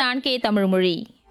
நான் கே தமிழ்மொழி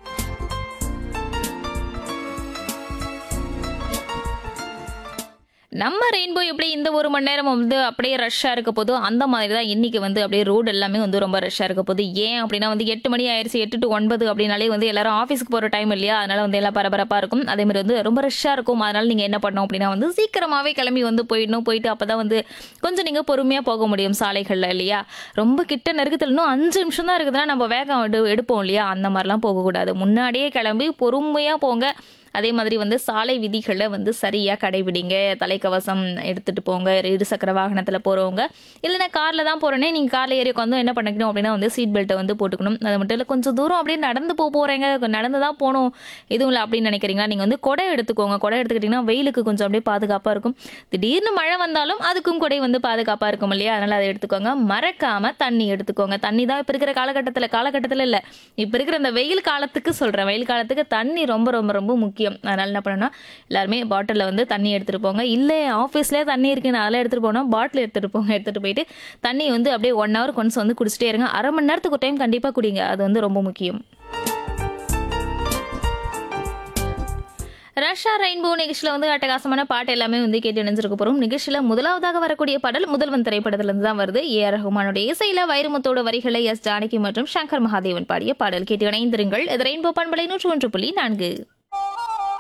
நம்ம ரெயின்போ எப்படி இந்த ஒரு மணி நேரம் வந்து அப்படியே ரஷ்ஷாக இருக்க போதோ அந்த மாதிரி தான் இன்னைக்கு வந்து அப்படியே ரோடு எல்லாமே வந்து ரொம்ப ரஷ்ஷாக இருக்க போகுது ஏன் அப்படின்னா வந்து எட்டு மணி ஆயிடுச்சு எட்டு டு ஒன்பது அப்படின்னாலே வந்து எல்லாரும் ஆஃபீஸ்க்கு போகிற டைம் இல்லையா அதனால வந்து எல்லாம் பரபரப்பாக இருக்கும் அதே மாதிரி வந்து ரொம்ப ரஷ்ஷாக இருக்கும் அதனால நீங்கள் என்ன பண்ணணும் அப்படின்னா வந்து சீக்கிரமாகவே கிளம்பி வந்து போயிடணும் போயிட்டு அப்போ தான் வந்து கொஞ்சம் நீங்கள் பொறுமையாக போக முடியும் சாலைகளில் இல்லையா ரொம்ப கிட்ட நெருக்கத்தில் இன்னும் அஞ்சு நிமிஷம் தான் இருக்குதுன்னா நம்ம வேகம் எடு எடுப்போம் இல்லையா அந்த மாதிரிலாம் போகக்கூடாது முன்னாடியே கிளம்பி பொறுமையாக போங்க அதே மாதிரி வந்து சாலை விதிகளை வந்து சரியாக கடைபிடிங்க தலைக்கவசம் எடுத்துகிட்டு போங்க இரு சக்கர வாகனத்தில் போகிறவங்க இல்லைன்னா காரில் தான் போகிறேனே நீங்கள் காரில் ஏறி உட்காந்து என்ன பண்ணிக்கணும் அப்படின்னா வந்து சீட் பெல்ட்டை வந்து போட்டுக்கணும் அது மட்டும் இல்லை கொஞ்சம் தூரம் அப்படியே நடந்து போக போகிறீங்க நடந்து தான் போகணும் எதுவும் இல்லை அப்படின்னு நினைக்கிறீங்களா நீங்கள் வந்து கொடை எடுத்துக்கோங்க கொடை எடுத்துக்கிட்டிங்கன்னா வெயிலுக்கு கொஞ்சம் அப்படியே பாதுகாப்பாக இருக்கும் திடீர்னு மழை வந்தாலும் அதுக்கும் கொடை வந்து பாதுகாப்பாக இருக்கும் இல்லையா அதனால் அதை எடுத்துக்கோங்க மறக்காமல் தண்ணி எடுத்துக்கோங்க தண்ணி தான் இப்போ இருக்கிற காலகட்டத்தில் காலகட்டத்தில் இல்லை இப்போ இருக்கிற இந்த வெயில் காலத்துக்கு சொல்கிறேன் வெயில் காலத்துக்கு தண்ணி ரொம்ப ரொம்ப ரொம்ப முக்கியம் அதனால் என்ன பண்ணணும்னா எல்லாருமே பாட்டிலில் வந்து தண்ணி எடுத்துகிட்டு போங்க இல்லை ஆஃபீஸ்லேயே தண்ணி இருக்குன்னு அதெல்லாம் எடுத்துகிட்டு போனால் பாட்டில் எடுத்துகிட்டு போங்க எடுத்துகிட்டு போயிட்டு தண்ணி வந்து அப்படியே ஒன் ஹவர் கொஞ்சம் வந்து குடிச்சிட்டே இருங்க அரை மணி நேரத்துக்கு ஒரு டைம் கண்டிப்பாக குடிங்க அது வந்து ரொம்ப முக்கியம் ரஷ்யா ரெயின்போ நிகழ்ச்சியில் வந்து அட்டகாசமான பாட்டு எல்லாமே வந்து கேட்டு இணைஞ்சிருக்க போகிறோம் நிகழ்ச்சியில் முதலாவதாக வரக்கூடிய பாடல் முதல்வன் திரைப்படத்திலிருந்து தான் வருது ஏ ஆர் ரஹ்மானுடைய இசையில் வைரமுத்தோட வரிகளை எஸ் ஜானகி மற்றும் சங்கர் மகாதேவன் பாடிய பாடல் கேட்டு இணைந்திருங்கள் இது ரெயின்போ பண்பலை நூற்று ஒன்று புள்ளி நான்கு